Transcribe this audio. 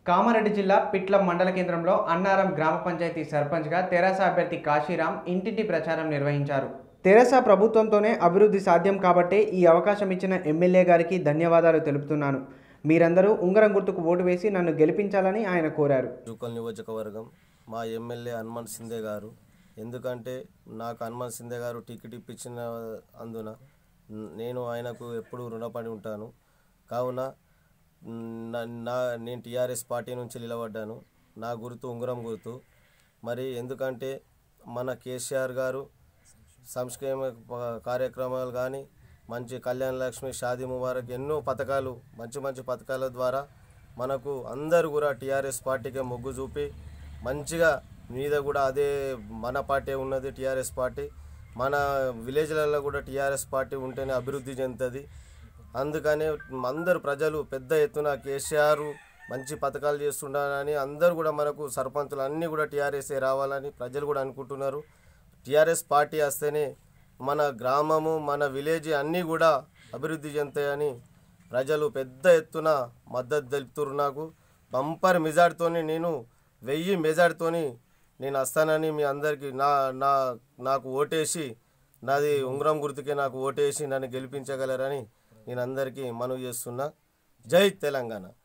కామారెడ్డి జిల్లా పిట్లం మండల కేంద్రంలో అన్నారం గ్రామ పంచాయతీ సర్పంచ్గా తెరాస అభ్యర్థి కాశీరాం ఇంటింటి ప్రచారం నిర్వహించారు తెరాస ప్రభుత్వంతోనే అభివృద్ధి సాధ్యం కాబట్టే ఈ అవకాశం ఇచ్చిన ఎమ్మెల్యే గారికి ధన్యవాదాలు తెలుపుతున్నాను మీరందరూ ఉంగరం గుర్తుకు ఓటు వేసి నన్ను గెలిపించాలని ఆయన కోరారు జూకల్ నియోజకవర్గం మా ఎమ్మెల్యే హనుమాన్ సిందే గారు ఎందుకంటే నాకు హనుమాన్ సిందే గారు టికెట్ ఇప్పించిన అందున నేను ఆయనకు ఎప్పుడూ రుణపడి ఉంటాను కావున నా- నా నేను టీఆర్ఎస్ పార్టీ నుంచి నిలబడ్డాను నా గుర్తు ఉంగరం గుర్తు మరి ఎందుకంటే మన కేసీఆర్ గారు సంక్షేమ ప- కార్యక్రమాలు కానీ మంచి కళ్యాణ లక్ష్మి షాదీ ముబారక్ ఎన్నో పథకాలు మంచి మంచి పథకాల ద్వారా మనకు అందరూ కూడా టీఆర్ఎస్ పార్టీకే మొగ్గు చూపి మంచిగా మీద కూడా అదే మన పార్టీ ఉన్నది టీఆర్ఎస్ పార్టీ మన విలేజ్లలో కూడా టీఆర్ఎస్ పార్టీ ఉంటేనే అభివృద్ధి చెందుతుంది అందుకనే అందరు ప్రజలు పెద్ద ఎత్తున కేసీఆర్ మంచి పథకాలు చేస్తుండాలని అందరూ కూడా మనకు సర్పంచులు అన్నీ కూడా టీఆర్ఎస్ఏ రావాలని ప్రజలు కూడా అనుకుంటున్నారు టీఆర్ఎస్ పార్టీ వస్తేనే మన గ్రామము మన విలేజ్ అన్నీ కూడా అభివృద్ధి చెందుతాయని ప్రజలు పెద్ద ఎత్తున మద్దతు తెలుపుతున్నారు నాకు బంపర్ మెజార్టీతోని నేను వెయ్యి మెజార్టీతోని నేను వస్తానని మీ అందరికీ నా నా నాకు ఓటేసి నాది ఉంగరం గుర్తుకే నాకు ఓటేసి నన్ను గెలిపించగలరని నేను అందరికీ మనవి చేస్తున్నా జై తెలంగాణ